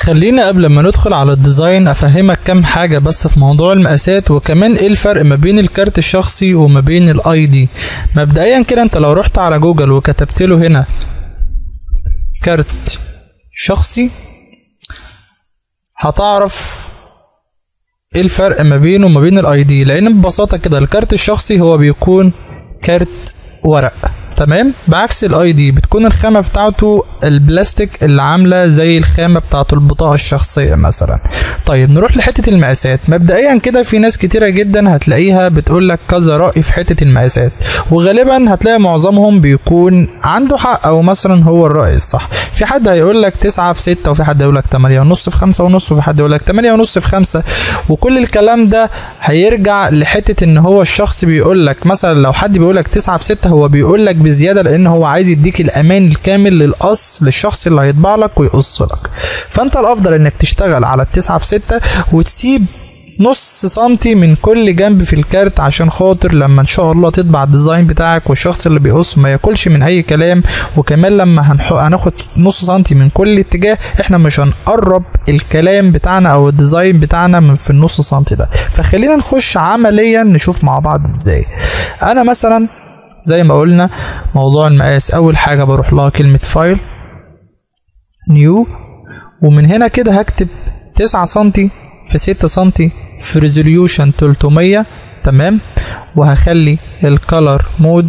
خلينا قبل ما ندخل على الديزاين افهمك كام حاجة بس في موضوع المقاسات وكمان ايه الفرق ما بين الكارت الشخصي وما بين الاي دي مبدئيا كده انت لو رحت على جوجل وكتبت له هنا كارت شخصي هتعرف ايه الفرق ما بينه وما بين الاي دي لان ببساطة كده الكارت الشخصي هو بيكون كارت ورق تمام بعكس الاي دي بتكون الخامه بتاعته البلاستيك اللي عامله زي الخامه بتاعته البطاقه الشخصيه مثلا طيب نروح لحته المقاسات مبدئيا كده في ناس كتيره جدا هتلاقيها بتقول لك كذا راي في حته المقاسات وغالبا هتلاقي معظمهم بيكون عنده حق او مثلا هو الراي الصح في حد هيقول لك 9 في 6 وفي حد يقول لك 8 ونص في 5 ونص وفي حد يقول لك 8 ونص في 5 وكل الكلام ده هيرجع لحته ان هو الشخص بيقول لك مثلا لو حد بيقول لك 9 في 6 هو بيقول لك بزياده لان هو عايز يديك الامان الكامل للقص للشخص اللي هيطبع لك ويقص لك فانت الافضل انك تشتغل على التسعة في ستة وتسيب نص سنتي من كل جنب في الكارت عشان خاطر لما ان شاء الله تطبع الديزاين بتاعك والشخص اللي بيقص ما ياكلش من اي كلام وكمان لما هنح... هناخد نص سنتي من كل اتجاه احنا مش هنقرب الكلام بتاعنا او الديزاين بتاعنا من في النص سنتي ده فخلينا نخش عمليا نشوف مع بعض ازاي انا مثلا زي ما قلنا موضوع المقاس اول حاجه بروح لها كلمه فايل نيو ومن هنا كده هكتب 9 سنتي في 6 سنتي في ريزوليوشن 300 تمام وهخلي الكالر مود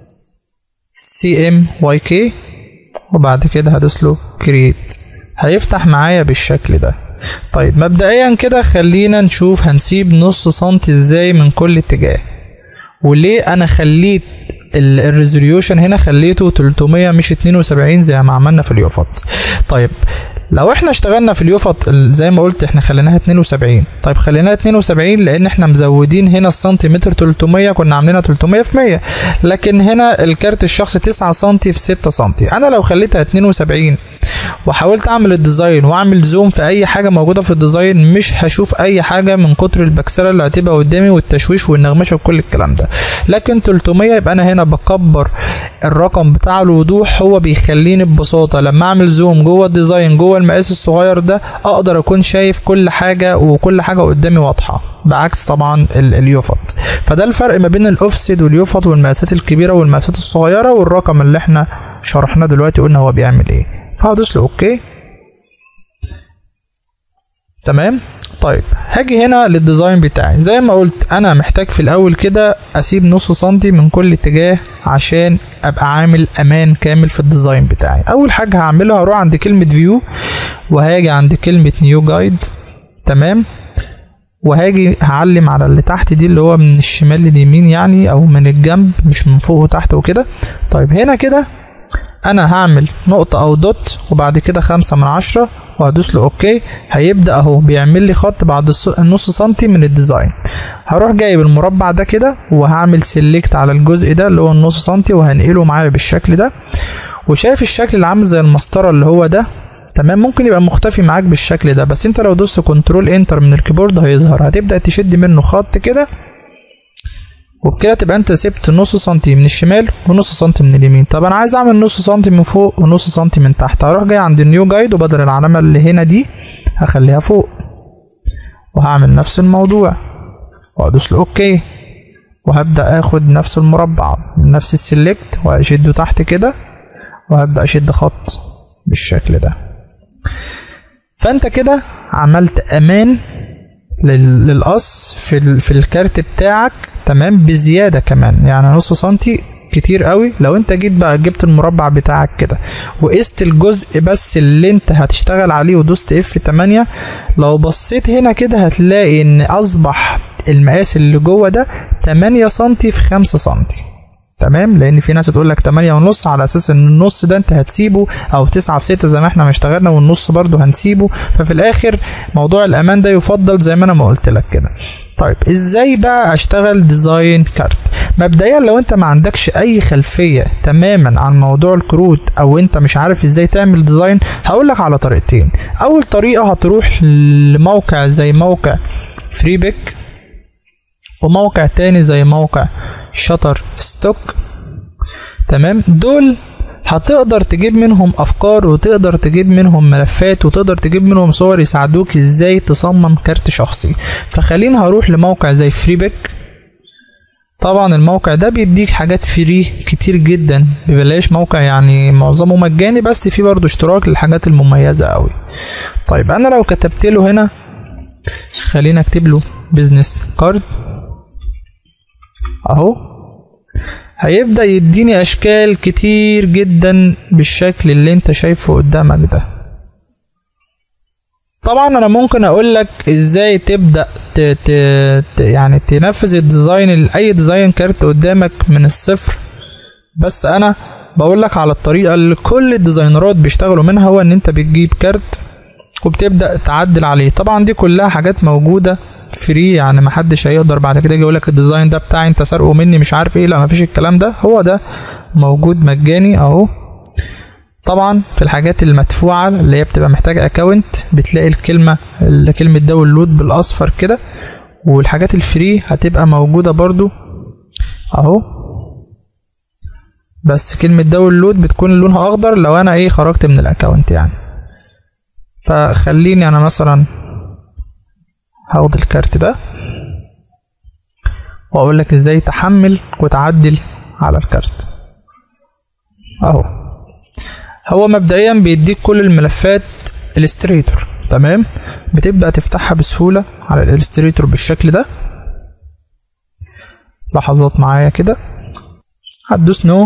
سي ام واي كي وبعد كده هدوس له كرييت هيفتح معايا بالشكل ده طيب مبدئيا كده خلينا نشوف هنسيب نص سنتي ازاي من كل اتجاه وليه انا خليت الريزوليوشن هنا خليته 300 مش 72 زي ما عملنا في اليوفط طيب لو احنا اشتغلنا في اليوفط زي ما قلت احنا خليناها 72 طيب خليناها 72 لان احنا مزودين هنا السنتيمتر 300 كنا عاملينها 300 في 100 لكن هنا الكارت الشخص 9 سم في 6 سم انا لو خليتها 72 وحاولت اعمل الديزاين واعمل زوم في اي حاجه موجوده في الديزاين مش هشوف اي حاجه من كتر البكسره اللي هتبقى قدامي والتشويش والنغمشه وكل الكلام ده لكن 300 يبقى انا هنا بكبر الرقم بتاع الوضوح هو بيخليني ببساطه لما اعمل زوم جوه الديزاين جوه المقاس الصغير ده اقدر اكون شايف كل حاجه وكل حاجه قدامي واضحه بعكس طبعا اليوفط فده الفرق ما بين الاوفسيد واليوفط والمقاسات الكبيره والمقاسات الصغيره والرقم اللي احنا شرحناه دلوقتي قلنا هو بيعمل ايه فهدوس له اوكي تمام طيب هاجي هنا للديزاين بتاعي زي ما قلت انا محتاج في الاول كده اسيب نص سنتي من كل اتجاه عشان ابقى عامل امان كامل في الديزاين بتاعي اول حاجه هعملها هروح عند كلمه فيو وهاجي عند كلمه نيو جايد تمام وهاجي هعلم على اللي تحت دي اللي هو من الشمال لليمين يعني او من الجنب مش من فوق وتحت وكده طيب هنا كده انا هعمل نقطة او دوت وبعد كده خمسة من عشرة وهدوس له اوكي هيبدأ اهو بيعمل لي خط بعد النص سنتي من الديزاين هروح جايب المربع ده كده وهعمل سيلكت على الجزء ده اللي هو النص سنتي وهنقله معايا بالشكل ده وشايف الشكل اللي عامل زي المسطرة اللي هو ده تمام ممكن يبقى مختفي معاك بالشكل ده بس انت لو دوست كنترول انتر من الكيبورد هيظهر هتبدأ تشد منه خط كده وبكده تبقى انت سبت نص سنتي من الشمال ونص سنتي من اليمين طب انا عايز اعمل نص سنتي من فوق ونص سنتي من تحت هروح جاي عند النيو جايد وبدل العلامه اللي هنا دي هخليها فوق وهعمل نفس الموضوع وادوس له اوكي وهبدا اخد نفس المربع من نفس السلكت واشده تحت كده وهبدا اشد خط بالشكل ده فانت كده عملت امان للقص في في الكارت بتاعك تمام بزياده كمان يعني نص سنتي كتير قوي لو انت جيت بقى جبت المربع بتاعك كده وقست الجزء بس اللي انت هتشتغل عليه ودوست اف 8 لو بصيت هنا كده هتلاقي ان اصبح المقاس اللي جوه ده 8 سنتي في 5 سنتي تمام لان في ناس تقول لك 8 ونص على اساس ان النص ده انت هتسيبه او 9 في 6 زي ما احنا ما اشتغلنا والنص برضو هنسيبه ففي الاخر موضوع الامان ده يفضل زي ما انا ما قلت لك كده طيب ازاي بقى اشتغل ديزاين كارت مبدئيا لو انت ما عندكش اي خلفيه تماما عن موضوع الكروت او انت مش عارف ازاي تعمل ديزاين هقول لك على طريقتين اول طريقه هتروح لموقع زي موقع فريبيك وموقع تاني زي موقع شطر ستوك تمام دول هتقدر تجيب منهم افكار وتقدر تجيب منهم ملفات وتقدر تجيب منهم صور يساعدوك ازاي تصمم كارت شخصي فخلينا هروح لموقع زي فريبك طبعا الموقع ده بيديك حاجات فري كتير جدا ببلاش موقع يعني معظمه مجاني بس فيه برضه اشتراك للحاجات المميزة قوي طيب انا لو كتبت له هنا خلينا اكتب له بزنس كارد اهو هيبدأ يديني اشكال كتير جدا بالشكل اللي انت شايفه قدامك ده طبعا انا ممكن اقول لك ازاي تبدا ت... ت... ت... يعني تنفذ الديزاين اي ديزاين كارت قدامك من الصفر بس انا بقول لك على الطريقه اللي كل الديزاينرات بيشتغلوا منها هو ان انت بتجيب كارت وبتبدا تعدل عليه طبعا دي كلها حاجات موجوده فري يعني محدش هيقدر بعد كده يجي يقول لك الديزاين ده بتاعي انت سارقه مني مش عارف ايه لا مفيش الكلام ده هو ده موجود مجاني اهو طبعا في الحاجات المدفوعة اللي هي بتبقى محتاجة اكونت بتلاقي الكلمة كلمة داونلود بالاصفر كده والحاجات الفري هتبقى موجودة برضو اهو بس كلمة داونلود بتكون لونها اخضر لو انا ايه خرجت من الاكونت يعني فخليني انا مثلا هاخد الكارت ده واقول لك ازاي تحمل وتعدل على الكارت اهو هو مبدئيا بيديك كل الملفات الستريتور تمام بتبدا تفتحها بسهوله على الالستريتور بالشكل ده لحظات معايا كده هتدوس نو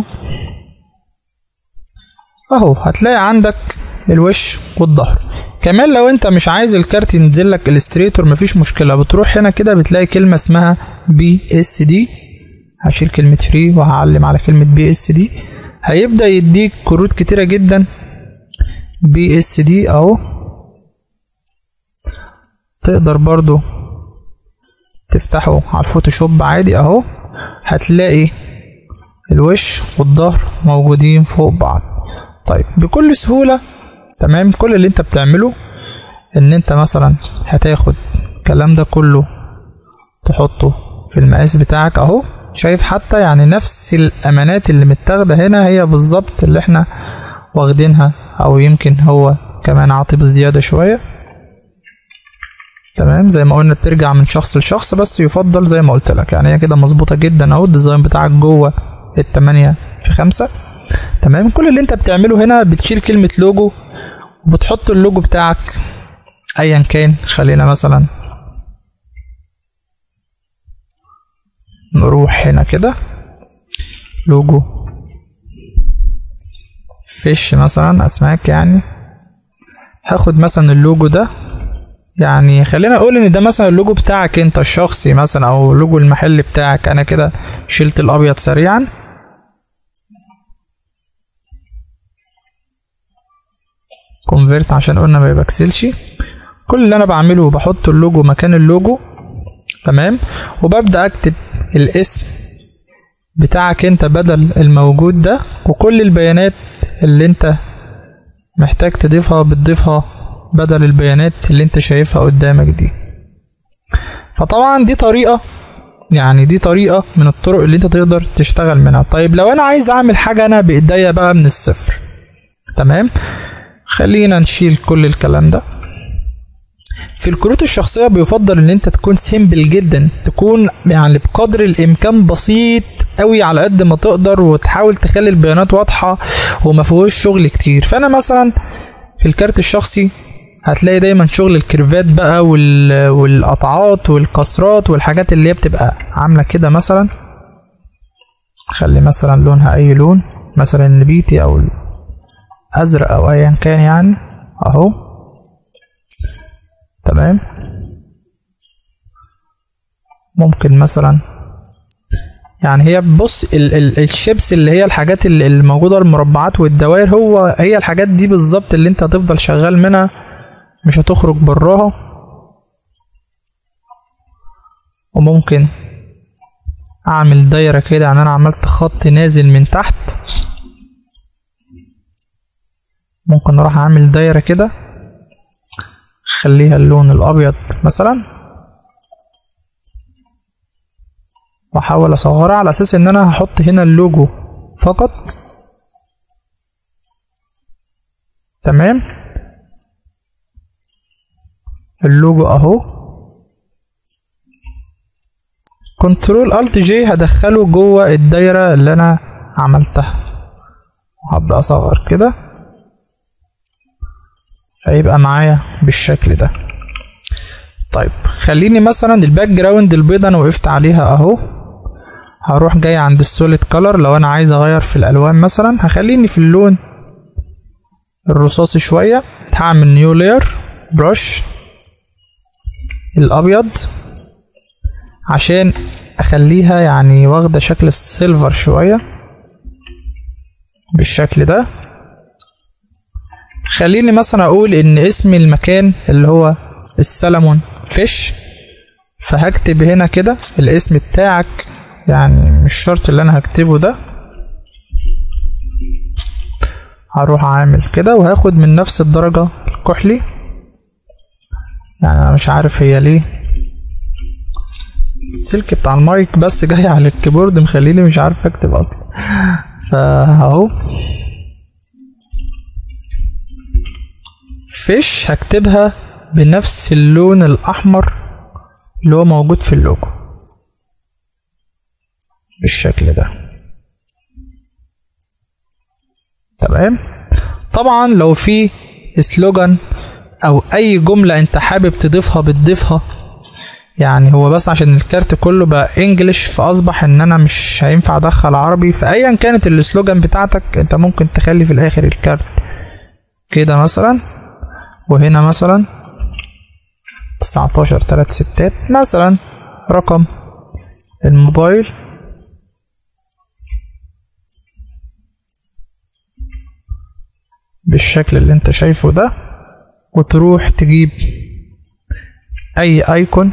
اهو هتلاقي عندك الوش والظهر كمان لو انت مش عايز الكارت ينزل لك الستريتور مفيش مشكله بتروح هنا كده بتلاقي كلمه اسمها بي اس دي هشيل كلمه فري وهعلم على كلمه بي اس دي هيبدا يديك كروت كتيره جدا بي اس دي اهو تقدر برضو تفتحه على الفوتوشوب عادي اهو هتلاقي الوش والظهر موجودين فوق بعض طيب بكل سهولة تمام كل اللي انت بتعمله ان انت مثلا هتاخد الكلام ده كله تحطه في المقاس بتاعك اهو شايف حتى يعني نفس الامانات اللي متاخده هنا هي بالظبط اللي احنا واخدينها او يمكن هو كمان عاطي بزياده شويه تمام زي ما قلنا بترجع من شخص لشخص بس يفضل زي ما قلت لك يعني هي كده مظبوطه جدا اهو الديزاين بتاعك جوه التمانية في خمسة تمام كل اللي انت بتعمله هنا بتشيل كلمة لوجو وبتحط اللوجو بتاعك ايا كان خلينا مثلا نروح هنا كده لوجو فيش مثلا اسماك يعني هاخد مثلا اللوجو ده يعني خلينا اقول ان ده مثلا اللوجو بتاعك انت الشخصي مثلا او لوجو المحل بتاعك انا كده شلت الابيض سريعا كونفيرت عشان قلنا ما يبكسلش كل اللي انا بعمله بحط اللوجو مكان اللوجو تمام وببدا اكتب الاسم بتاعك انت بدل الموجود ده وكل البيانات اللي انت محتاج تضيفها بتضيفها بدل البيانات اللي انت شايفها قدامك دي فطبعا دي طريقة يعني دي طريقة من الطرق اللي انت تقدر تشتغل منها طيب لو انا عايز اعمل حاجة انا بايديا بقى من الصفر تمام خلينا نشيل كل الكلام ده في الكروت الشخصية بيفضل ان انت تكون سيمبل جدا تكون يعني بقدر الامكان بسيط قوي على قد ما تقدر وتحاول تخلي البيانات واضحة وما فيهوش شغل كتير فانا مثلا في الكارت الشخصي هتلاقي دايما شغل الكيرفات بقى وال... والقطعات والكسرات والحاجات اللي هي بتبقى عاملة كده مثلا خلي مثلا لونها اي لون مثلا النبيتي او الازرق او ايا كان يعني اهو تمام ممكن مثلا يعني هي بص ال ال الشيبس اللي هي الحاجات اللي الموجودة المربعات والدوائر هو هي الحاجات دي بالظبط اللي انت هتفضل شغال منها مش هتخرج براها وممكن اعمل دايرة كده يعني انا عملت خط نازل من تحت ممكن اروح اعمل دايرة كده خليها اللون الابيض مثلا واحاول اصغرها على اساس ان انا هحط هنا اللوجو فقط تمام اللوجو اهو كنترول الت جي هدخله جوه الدايره اللي انا عملتها هبدا اصغر كده هيبقى معايا بالشكل ده طيب خليني مثلا الباك جراوند البيضة انا وقفت عليها اهو هروح جاي عند السوليد كولر لو انا عايز اغير في الالوان مثلا هخليني في اللون الرصاصي شوية هعمل نيو لاير برش الابيض عشان اخليها يعني واخدة شكل السيلفر شوية بالشكل ده خليني مثلا اقول ان اسم المكان اللي هو السلمون فيش فهكتب هنا كده الاسم بتاعك يعني مش شرط اللي انا هكتبه ده هروح عامل كده وهاخد من نفس الدرجة الكحلي يعني انا مش عارف هي ليه السلك بتاع المايك بس جاي على الكيبورد مخليني مش عارف اكتب اصلا فاهو فيش هكتبها بنفس اللون الأحمر اللي هو موجود في اللوجو بالشكل ده تمام طبعا لو في سلوجان او اي جملة انت حابب تضيفها بتضيفها يعني هو بس عشان الكارت كله بقى انجلش فاصبح ان انا مش هينفع ادخل عربي فايا كانت السلوجان بتاعتك انت ممكن تخلي في الاخر الكارت كده مثلا وهنا مثلا تسعتاشر تلات ستات مثلا رقم الموبايل بالشكل اللي انت شايفه ده وتروح تجيب اي ايكون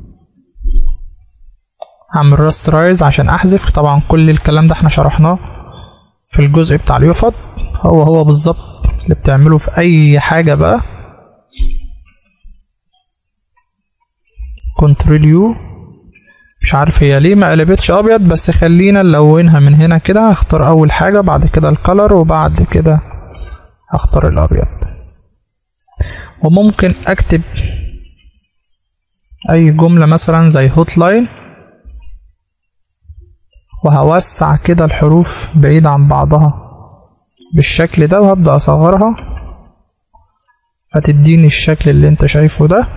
اعمل راسترايز عشان احذف طبعا كل الكلام ده احنا شرحناه في الجزء بتاع اليوفط هو هو بالظبط اللي بتعمله في اي حاجة بقى كنترول يو مش عارف هي ليه ما قلبتش ابيض بس خلينا نلونها من هنا كده هختار اول حاجة بعد كده الكلر وبعد كده هختار الابيض وممكن اكتب اي جملة مثلا زي هوت لاين وهوسع كده الحروف بعيد عن بعضها بالشكل ده وهبدأ اصغرها هتديني الشكل اللي انت شايفه ده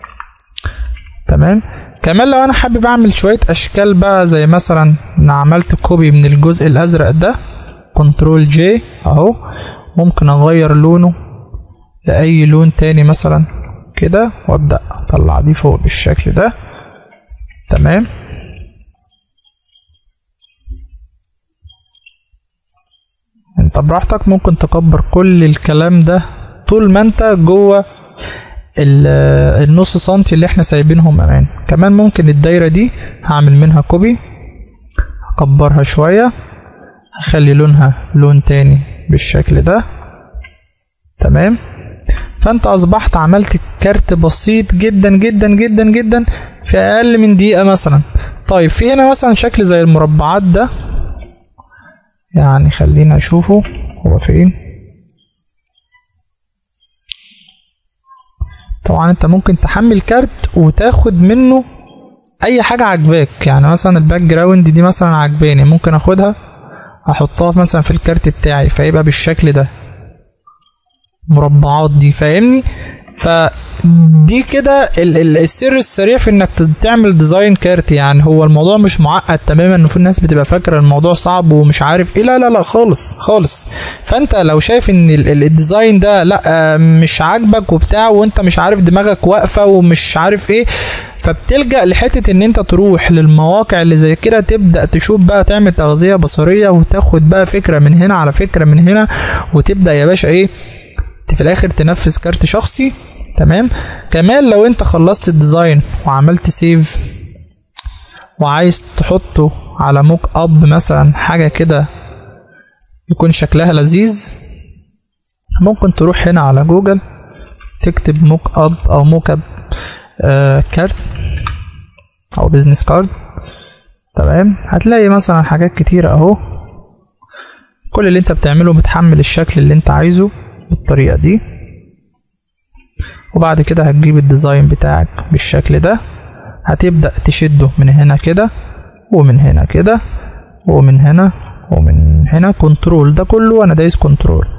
تمام كمان لو انا حابب اعمل شوية اشكال بقى زي مثلا انا عملت كوبي من الجزء الازرق ده كنترول جي اهو ممكن اغير لونه لاي لون تاني مثلا كده وابدأ اطلع دي فوق بالشكل ده تمام انت براحتك ممكن تكبر كل الكلام ده طول ما انت جوه النص سنتي اللي احنا سايبينهم امان كمان ممكن الدايرة دي هعمل منها كوبي هكبرها شوية هخلي لونها لون تاني بالشكل ده تمام فانت اصبحت عملت كارت بسيط جدا جدا جدا جدا في اقل من دقيقة مثلا طيب في هنا مثلا شكل زي المربعات ده يعني خلينا اشوفه هو فين طبعا انت ممكن تحمل كارت وتاخد منه اي حاجة عجباك يعني مثلا الباك جراوند دي مثلا عجباني ممكن اخدها احطها مثلا في الكارت بتاعي فيبقى بالشكل ده مربعات دي فاهمني فدي كده السر السريع في انك تعمل ديزاين كارت يعني هو الموضوع مش معقد تماما ان في الناس بتبقى فاكره الموضوع صعب ومش عارف ايه لا لا لا خالص خالص فانت لو شايف ان الديزاين ده لا مش عاجبك وبتاع وانت مش عارف دماغك واقفه ومش عارف ايه فبتلجأ لحتة ان انت تروح للمواقع اللي زي كده تبدأ تشوف بقى تعمل تغذية بصرية وتاخد بقى فكرة من هنا على فكرة من هنا وتبدأ يا باشا ايه في الاخر تنفذ كارت شخصي تمام كمان لو انت خلصت الديزاين وعملت سيف وعايز تحطه على موك اب مثلا حاجة كده يكون شكلها لذيذ ممكن تروح هنا على جوجل تكتب موك اب او موك اب آه كارت او بيزنس كارد تمام هتلاقي مثلا حاجات كتيرة اهو كل اللي انت بتعمله بتحمل الشكل اللي انت عايزه بالطريقة دي وبعد كده هتجيب الديزاين بتاعك بالشكل ده هتبدأ تشده من هنا كده ومن هنا كده ومن هنا ومن هنا كنترول ده كله انا دايس كنترول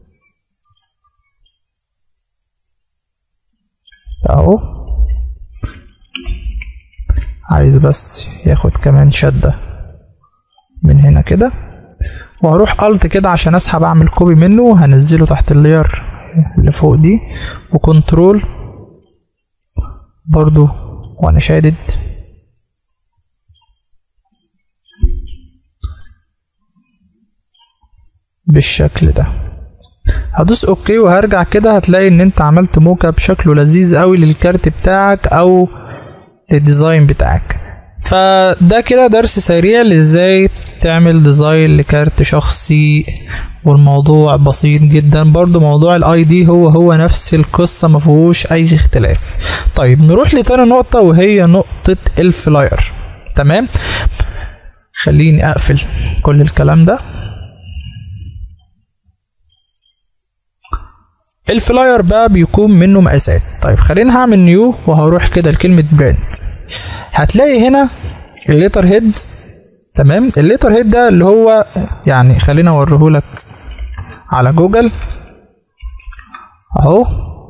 اهو عايز بس ياخد كمان شدة من هنا كده وهروح الت كده عشان اسحب اعمل كوبي منه وهنزله تحت اللير اللي فوق دي وكنترول برضو وانا شادد بالشكل ده هدوس اوكي وهرجع كده هتلاقي ان انت عملت موك اب شكله لذيذ قوي للكارت بتاعك او للديزاين بتاعك فده كده درس سريع لازاي تعمل ديزاين لكارت شخصي والموضوع بسيط جدا برضو موضوع الاي دي هو هو نفس القصة مفيهوش اي اختلاف طيب نروح لتاني نقطة وهي نقطة الفلاير تمام خليني اقفل كل الكلام ده الفلاير بقى بيكون منه مقاسات طيب خلينا هعمل نيو وهروح كده لكلمة براند هتلاقي هنا الليتر هيد تمام الليتر هيد ده اللي هو يعني خلينا اوريهولك على جوجل اهو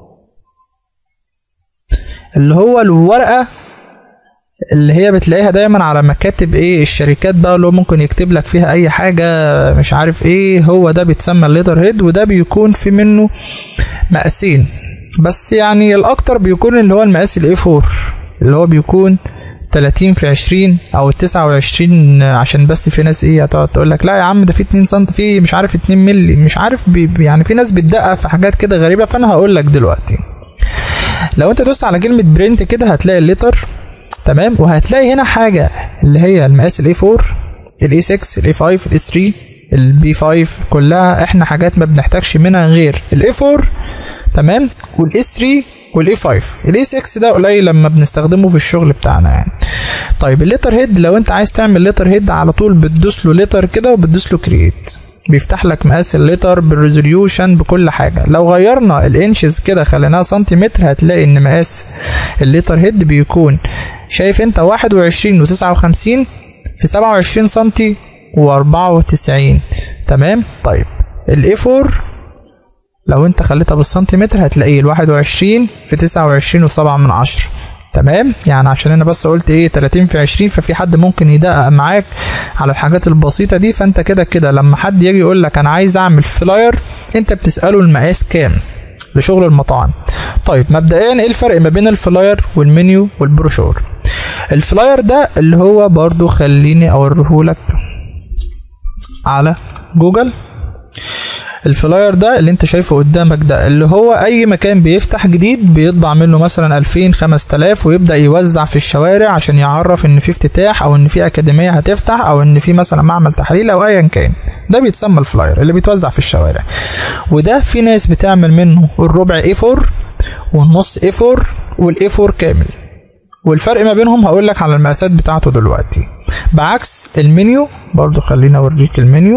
اللي هو الورقة اللي هي بتلاقيها دايما على مكاتب ايه الشركات بقى اللي هو ممكن يكتب لك فيها اي حاجة مش عارف ايه هو ده بيتسمى الليتر هيد وده بيكون في منه مقاسين بس يعني الاكتر بيكون اللي هو المقاس الاي 4 اللي هو بيكون 30 في 20 او 29 عشان بس في ناس ايه هتقعد تقول لك لا يا عم ده في 2 سم في مش عارف 2 مللي مش عارف بي يعني في ناس بتدقق في حاجات كده غريبه فانا هقول لك دلوقتي لو انت دوست على كلمه برنت كده هتلاقي الليتر تمام وهتلاقي هنا حاجه اللي هي المقاس الاي 4 الاي 6 الاي 5 الاي 3 البي 5 كلها احنا حاجات ما بنحتاجش منها غير الاي 4 تمام والاي 3 والاي 5 الاي 6 ده قليل لما بنستخدمه في الشغل بتاعنا يعني طيب الليتر هيد لو انت عايز تعمل ليتر هيد على طول بتدوس له ليتر كده وبتدوس له كرييت بيفتح لك مقاس الليتر بالريزوليوشن بكل حاجه لو غيرنا الانشز كده خليناها سنتيمتر هتلاقي ان مقاس الليتر هيد بيكون شايف انت 21 و59 في 27 سنتي و94 تمام طيب الاي 4 لو انت خليتها بالسنتيمتر هتلاقيه ال 21 في 29 و7 من عشرة تمام يعني عشان انا بس قلت ايه 30 في 20 ففي حد ممكن يدقق معاك على الحاجات البسيطه دي فانت كده كده لما حد يجي يقول لك انا عايز اعمل فلاير انت بتساله المقاس كام لشغل المطاعم طيب مبدئيا ايه الفرق ما بين الفلاير والمنيو والبروشور الفلاير ده اللي هو برضو خليني اوريهولك على جوجل الفلاير ده اللي انت شايفه قدامك ده اللي هو اي مكان بيفتح جديد بيطبع منه مثلا 2000 5000 ويبدا يوزع في الشوارع عشان يعرف ان في افتتاح او ان في اكاديميه هتفتح او ان في مثلا معمل تحليل او ايا كان ده بيتسمى الفلاير اللي بيتوزع في الشوارع وده في ناس بتعمل منه الربع اي 4 والنص اي 4 والاي 4 كامل والفرق ما بينهم هقول لك على المقاسات بتاعته دلوقتي بعكس المنيو برضو خليني اوريك المنيو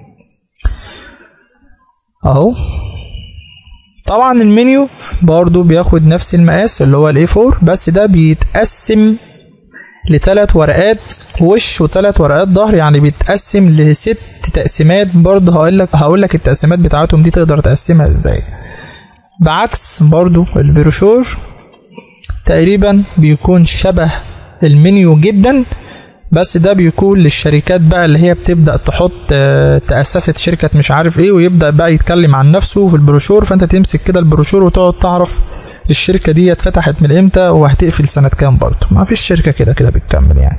اهو طبعا المنيو برضو بياخد نفس المقاس اللي هو الاي 4 بس ده بيتقسم لثلاث ورقات وش وثلاث ورقات ظهر يعني بيتقسم لست تقسيمات برضو هقول لك هقول لك التقسيمات بتاعتهم دي تقدر تقسمها ازاي بعكس برضو البروشور تقريبا بيكون شبه المنيو جدا بس ده بيكون للشركات بقى اللي هي بتبدا تحط تاسست شركه مش عارف ايه ويبدا بقى يتكلم عن نفسه في البروشور فانت تمسك كده البروشور وتقعد تعرف الشركه دي اتفتحت من امتى وهتقفل سنه كام برضه ما فيش شركه كده كده بتكمل يعني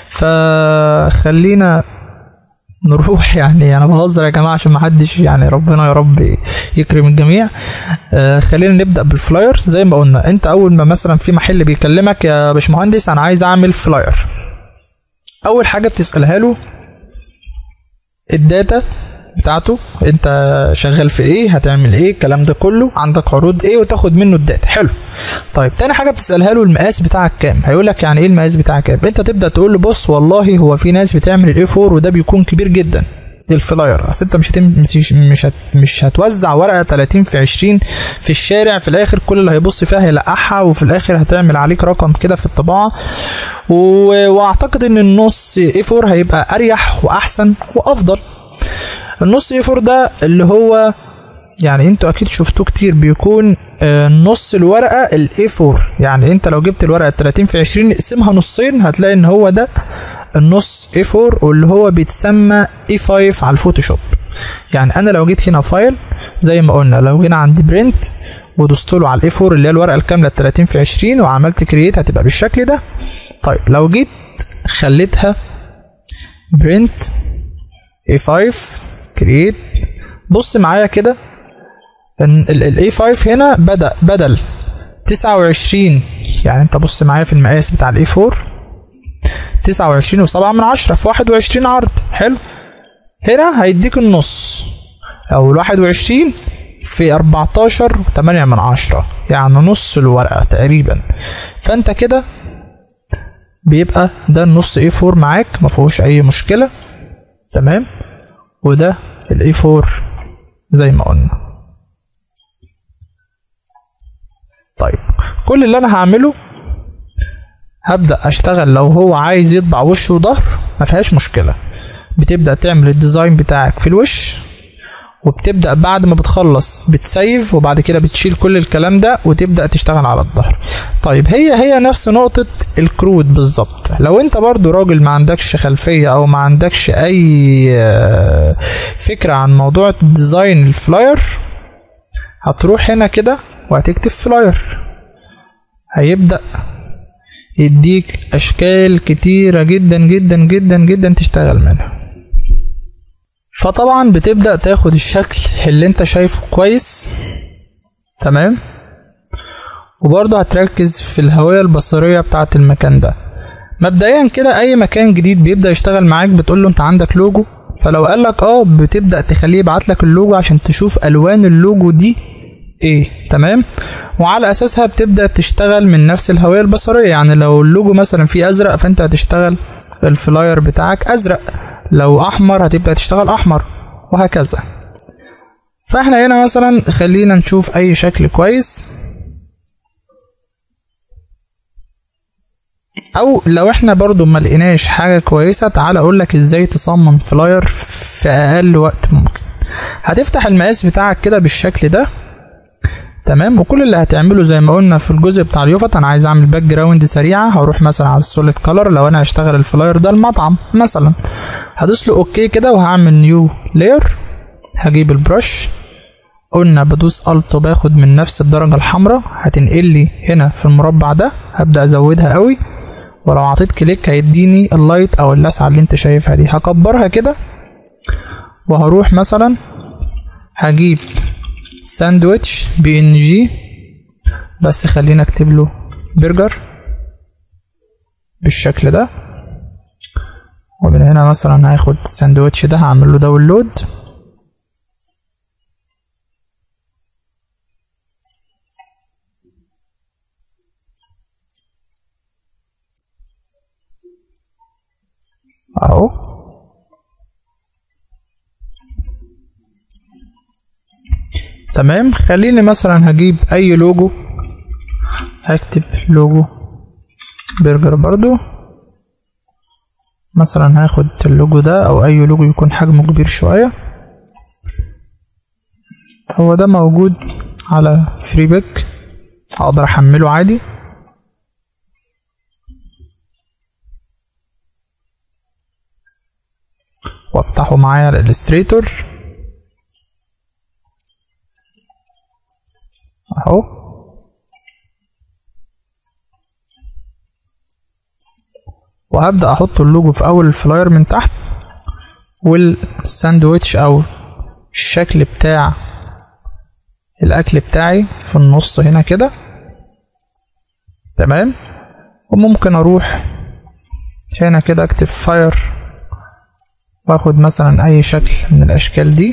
فخلينا نروح يعني انا بهزر يا جماعه عشان ما حدش يعني ربنا يا رب يكرم الجميع آه خلينا نبدا بالفلاير زي ما قلنا انت اول ما مثلا في محل بيكلمك يا باشمهندس انا عايز اعمل فلاير اول حاجه بتسالها له الداتا بتاعته انت شغال في ايه هتعمل ايه الكلام ده كله عندك عروض ايه وتاخد منه الداتا حلو طيب تاني حاجه بتسالها له المقاس بتاعك كام هيقول لك يعني ايه المقاس بتاعك كام انت تبدا تقول له بص والله هو في ناس بتعمل الاي 4 وده بيكون كبير جدا الفلاير اصل انت مش هتم مش مش, هت مش هتوزع ورقه 30 في 20 في الشارع في الاخر كل اللي هيبص فيها هيلقحها وفي الاخر هتعمل عليك رقم كده في الطباعه و... واعتقد ان النص اي 4 هيبقى اريح واحسن وافضل النص اي 4 ده اللي هو يعني انتوا اكيد شفتوه كتير بيكون آه، نص الورقه الاي 4 يعني انت لو جبت الورقه 30 في 20 اقسمها نصين هتلاقي ان هو ده النص A4 واللي هو بيتسمى A5 على الفوتوشوب يعني انا لو جيت هنا فايل زي ما قلنا لو جينا عند برنت ودوست له على الاي 4 اللي هي الورقه الكامله 30 في 20 وعملت كرييت هتبقى بالشكل ده طيب لو جيت خليتها برنت A5 كرييت بص معايا كده ان ال A5 هنا بدأ بدل 29 يعني انت بص معايا في المقاس بتاع ال A4 29 وسبعة من عشرة في 21 عرض حلو هنا هيديك النص او ال 21 في 14 8 من عشرة يعني نص الورقة تقريبا فانت كده بيبقى ده النص A4 معاك ما فيهوش اي مشكلة تمام وده ال A4 زي ما قلنا طيب كل اللي انا هعمله هبدا اشتغل لو هو عايز يطبع وش وظهر ما فيهاش مشكله بتبدا تعمل الديزاين بتاعك في الوش وبتبدا بعد ما بتخلص بتسيف وبعد كده بتشيل كل الكلام ده وتبدا تشتغل على الظهر طيب هي هي نفس نقطه الكرود بالظبط لو انت برضو راجل ما عندكش خلفيه او ما عندكش اي آه، فكره عن موضوع ديزاين الفلاير هتروح هنا كده وهتكتب فلاير هيبدا يديك اشكال كتيرة جدا جدا جدا جدا تشتغل منها فطبعا بتبدأ تاخد الشكل اللي انت شايفه كويس تمام وبرضه هتركز في الهوية البصرية بتاعة المكان ده مبدئيا كده اي مكان جديد بيبدأ يشتغل معاك بتقول له انت عندك لوجو فلو قالك اه بتبدأ تخليه يبعت لك اللوجو عشان تشوف الوان اللوجو دي ايه تمام وعلى اساسها بتبدا تشتغل من نفس الهويه البصريه يعني لو اللوجو مثلا فيه ازرق فانت هتشتغل الفلاير بتاعك ازرق لو احمر هتبدا تشتغل احمر وهكذا فاحنا هنا مثلا خلينا نشوف اي شكل كويس او لو احنا برضو ما لقيناش حاجه كويسه تعال اقول لك ازاي تصمم فلاير في اقل وقت ممكن هتفتح المقاس بتاعك كده بالشكل ده تمام وكل اللي هتعمله زي ما قلنا في الجزء بتاع اليوفط انا عايز اعمل باك جراوند سريعه هروح مثلا على السوليد كلر لو انا هشتغل الفلاير ده المطعم مثلا هدوس له اوكي كده وهعمل نيو لاير هجيب البرش قلنا بدوس الت وباخد من نفس الدرجه الحمراء هتنقل لي هنا في المربع ده هبدا ازودها قوي ولو عطيت كليك هيديني اللايت او اللسعه اللي انت شايفها دي هكبرها كده وهروح مثلا هجيب ساندويتش بي ان جي بس خلينا اكتب له برجر بالشكل ده ومن هنا مثلا هاخد الساندوتش ده هعمل له داونلود اهو تمام خليني مثلا هجيب اي لوجو هكتب لوجو برجر برضو مثلا هاخد اللوجو ده او اي لوجو يكون حجمه كبير شوية هو ده موجود على فريبك اقدر احمله عادي وافتحه معايا على الالستريتور اهو وهبدأ احط اللوجو في اول الفلاير من تحت والساندويتش او الشكل بتاع الاكل بتاعي في النص هنا كده تمام وممكن اروح هنا كده اكتب فاير واخد مثلا اي شكل من الاشكال دي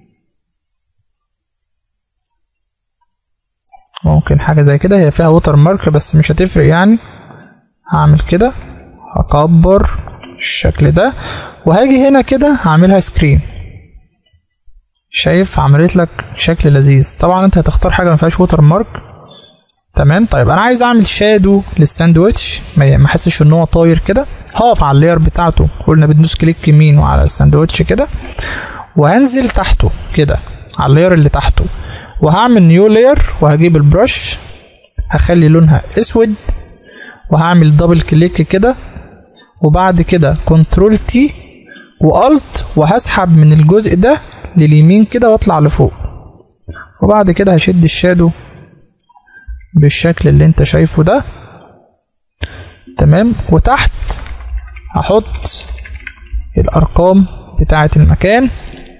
ممكن حاجة زي كده هي فيها ووتر مارك بس مش هتفرق يعني هعمل كده هكبر الشكل ده وهاجي هنا كده هعملها سكرين شايف عملت لك شكل لذيذ طبعا انت هتختار حاجه ما فيهاش ووتر مارك تمام طيب انا عايز اعمل شادو للساندوتش ما ما احسش ان هو طاير كده هقف على اللاير بتاعته قلنا بندوس كليك يمين وعلى الساندوتش كده وهنزل تحته كده على اللاير اللي تحته وهعمل نيو لاير وهجيب البرش هخلي لونها اسود وهعمل دبل كليك كده وبعد كده كنترول تي والت وهسحب من الجزء ده لليمين كده واطلع لفوق وبعد كده هشد الشادو بالشكل اللي انت شايفه ده تمام وتحت هحط الارقام بتاعة المكان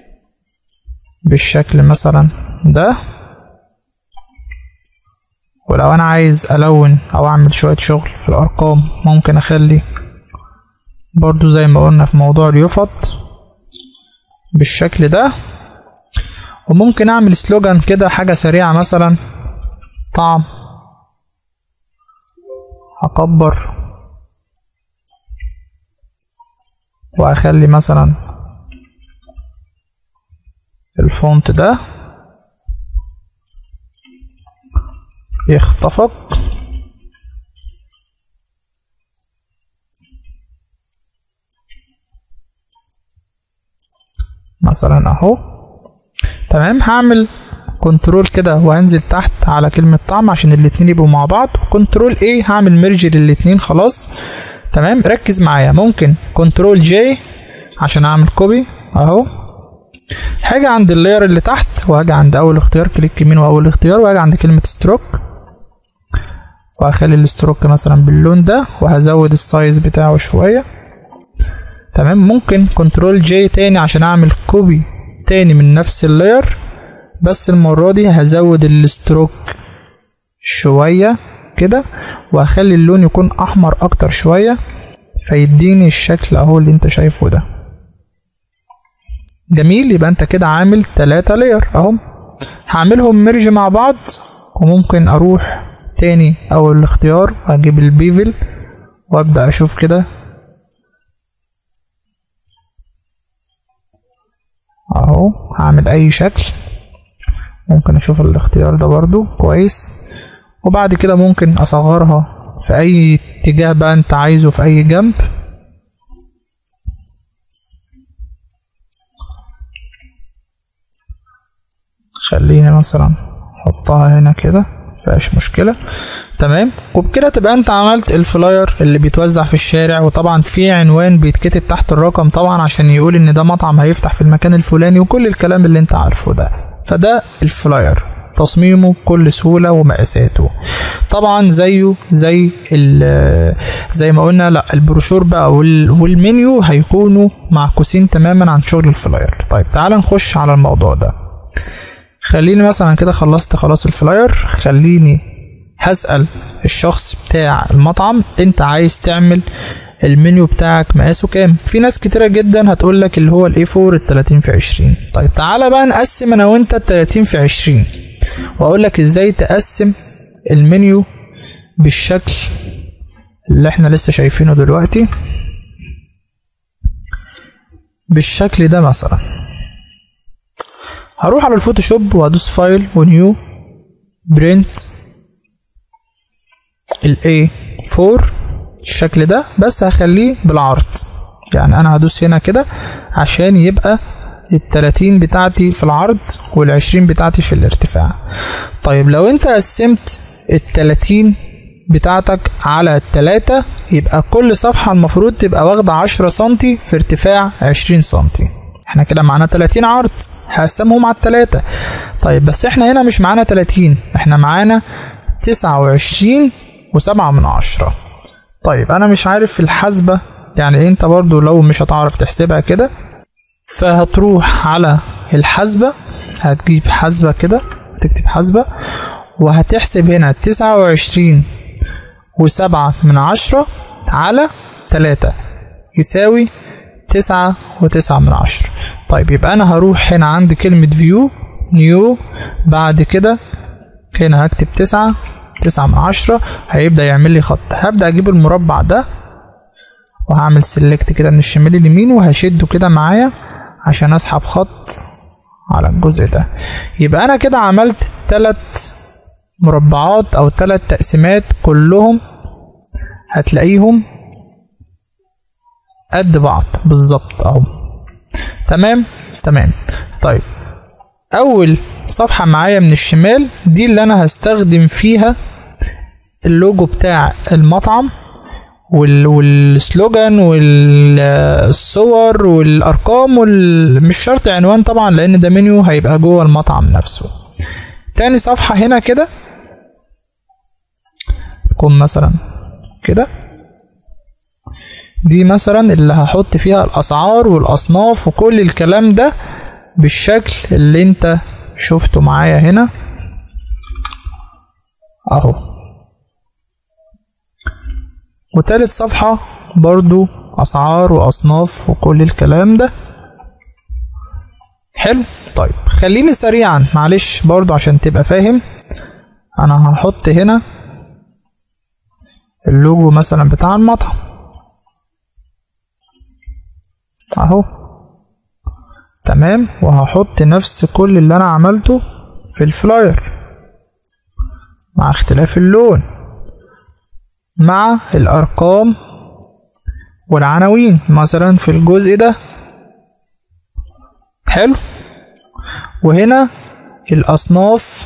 بالشكل مثلا ده ولو انا عايز الون او اعمل شوية شغل في الارقام ممكن اخلي برضو زي ما قلنا في موضوع اليوفط بالشكل ده وممكن اعمل سلوجان كده حاجة سريعة مثلا طعم هكبر واخلي مثلا الفونت ده يختفق مثلا اهو تمام هعمل كنترول كده وهنزل تحت على كلمة طعم عشان الاتنين يبقوا مع بعض كنترول ايه هعمل ميرج للاتنين خلاص تمام ركز معايا ممكن كنترول جي عشان اعمل كوبي اهو هاجي عند اللاير اللي تحت وهاجي عند اول اختيار كليك يمين واول اختيار وهاجي عند كلمة ستروك وهخلي الستروك مثلا باللون ده وهزود السايز بتاعه شوية تمام ممكن كنترول جي تاني عشان اعمل كوبي تاني من نفس اللاير بس المرة دي هزود الستروك شوية كده وهخلي اللون يكون احمر اكتر شوية فيديني الشكل اهو اللي انت شايفه ده جميل يبقى انت كده عامل تلاتة لاير اهو هعملهم ميرج مع بعض وممكن اروح تاني اول الاختيار واجيب البيفل وابدا اشوف كده اهو هعمل اي شكل ممكن اشوف الاختيار ده برضو كويس وبعد كده ممكن اصغرها في اي اتجاه بقى انت عايزه في اي جنب خليني مثلا احطها هنا كده مفيهاش مشكلة تمام وبكده تبقى انت عملت الفلاير اللي بيتوزع في الشارع وطبعا في عنوان بيتكتب تحت الرقم طبعا عشان يقول ان ده مطعم هيفتح في المكان الفلاني وكل الكلام اللي انت عارفه ده فده الفلاير تصميمه بكل سهولة ومقاساته طبعا زيه زي ال- زي ما قلنا لا البروشور بقى وال- والمنيو هيكونوا معكوسين تماما عن شغل الفلاير طيب تعال نخش على الموضوع ده خليني مثلا كده خلصت خلاص الفلاير خليني هسأل الشخص بتاع المطعم انت عايز تعمل المنيو بتاعك مقاسه كام في ناس كتيرة جدا هتقول لك اللي هو الاي 4 ال 30 في 20 طيب تعالى بقى نقسم انا وانت ال 30 في 20 واقول لك ازاي تقسم المنيو بالشكل اللي احنا لسه شايفينه دلوقتي بالشكل ده مثلا هروح على الفوتوشوب وهدوس فايل ونيو برنت ال A4 الشكل ده بس هخليه بالعرض يعني انا هدوس هنا كده عشان يبقى التلاتين بتاعتي في العرض والعشرين بتاعتي في الارتفاع طيب لو انت قسمت التلاتين بتاعتك على التلاتة يبقى كل صفحة المفروض تبقى واخدة عشرة سنتي في ارتفاع عشرين سنتي احنا كده معانا تلاتين عرض هقسمهم على التلاتة طيب بس احنا هنا مش معانا تلاتين احنا معانا تسعة وعشرين وسبعة من عشرة طيب انا مش عارف في الحاسبة يعني انت برضو لو مش هتعرف تحسبها كده فهتروح على الحاسبة هتجيب حاسبة كده تكتب حاسبة وهتحسب هنا تسعة وعشرين وسبعة من عشرة على تلاتة يساوي تسعة وتسعة من عشرة طيب يبقى أنا هروح هنا عند كلمة فيو نيو بعد كده هنا هكتب تسعة تسعة من عشرة هيبدأ يعمل لي خط هبدأ أجيب المربع ده وهعمل سيلكت كده من الشمال اليمين وهشده كده معايا عشان أسحب خط على الجزء ده يبقى انا كده عملت تلات مربعات او تلات تقسيمات كلهم هتلاقيهم قد بعض بالظبط اهو تمام تمام طيب اول صفحة معايا من الشمال دي اللي انا هستخدم فيها اللوجو بتاع المطعم وال والسلوجان والصور والارقام وال... مش شرط عنوان طبعا لان ده منيو هيبقى جوه المطعم نفسه تاني صفحة هنا كده تكون مثلا كده دي مثلا اللي هحط فيها الاسعار والاصناف وكل الكلام ده بالشكل اللي انت شفته معايا هنا اهو وتالت صفحة برضو اسعار واصناف وكل الكلام ده حلو طيب خليني سريعا معلش برضو عشان تبقى فاهم انا هحط هنا اللوجو مثلا بتاع المطعم اهو تمام وهحط نفس كل اللي انا عملته في الفلاير مع اختلاف اللون مع الارقام والعناوين مثلا في الجزء ده حلو وهنا الاصناف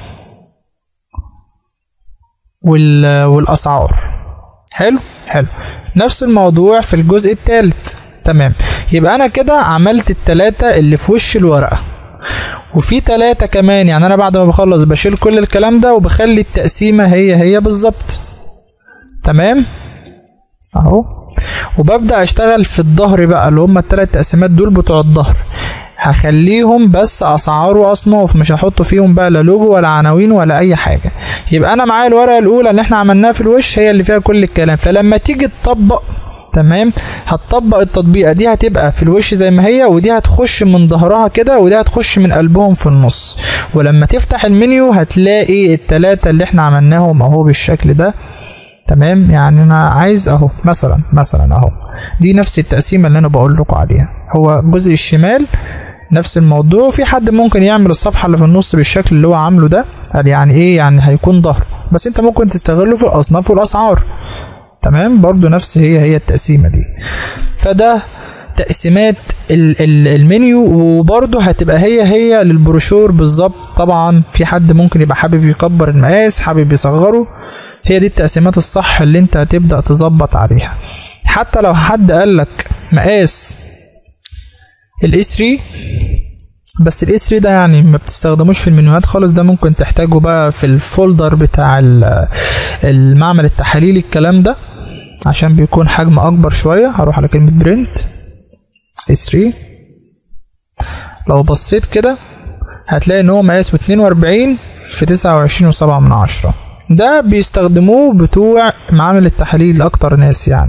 وال والاسعار حلو حلو نفس الموضوع في الجزء الثالث تمام يبقى انا كده عملت التلاتة اللي في وش الورقة وفي تلاتة كمان يعني انا بعد ما بخلص بشيل كل الكلام ده وبخلي التقسيمة هي هي بالظبط تمام اهو وببدأ اشتغل في الظهر بقى اللي هما التلات تقسيمات دول بتوع الظهر هخليهم بس اسعار واصناف مش هحط فيهم بقى لا لوجو ولا عناوين ولا اي حاجه يبقى انا معايا الورقه الاولى اللي احنا عملناها في الوش هي اللي فيها كل الكلام فلما تيجي تطبق تمام هتطبق التطبيقه دي هتبقى في الوش زي ما هي ودي هتخش من ظهرها كده ودي هتخش من قلبهم في النص ولما تفتح المنيو هتلاقي التلاتة اللي احنا عملناهم اهو بالشكل ده تمام يعني انا عايز اهو مثلا مثلا اهو دي نفس التقسيمه اللي انا بقول لكم عليها هو الجزء الشمال نفس الموضوع في حد ممكن يعمل الصفحه اللي في النص بالشكل اللي هو عامله ده قال يعني ايه يعني هيكون ظهر بس انت ممكن تستغله في الاصناف والاسعار تمام برضو نفس هي هي التقسيمه دي فده تقسيمات ال- ال- المنيو وبرضه هتبقى هي هي للبروشور بالظبط طبعا في حد ممكن يبقى حابب يكبر المقاس حابب يصغره هي دي التقسيمات الصح اللي انت هتبدا تظبط عليها حتى لو حد قال لك مقاس الاي 3 بس الاي 3 ده يعني ما بتستخدموش في المنيوهات خالص ده ممكن تحتاجه بقى في الفولدر بتاع ال- المعمل التحاليلي الكلام ده عشان بيكون حجم اكبر شويه هروح على كلمه برنت اي 3 لو بصيت كده هتلاقي ان هو مقاسه 42 في 29 وسبعة من عشرة ده بيستخدموه بتوع معامل التحاليل اكتر ناس يعني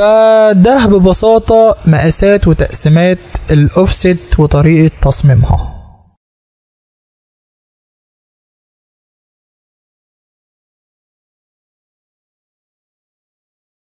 فده ببساطة مقاسات وتقسيمات الاوفست وطريقة تصميمها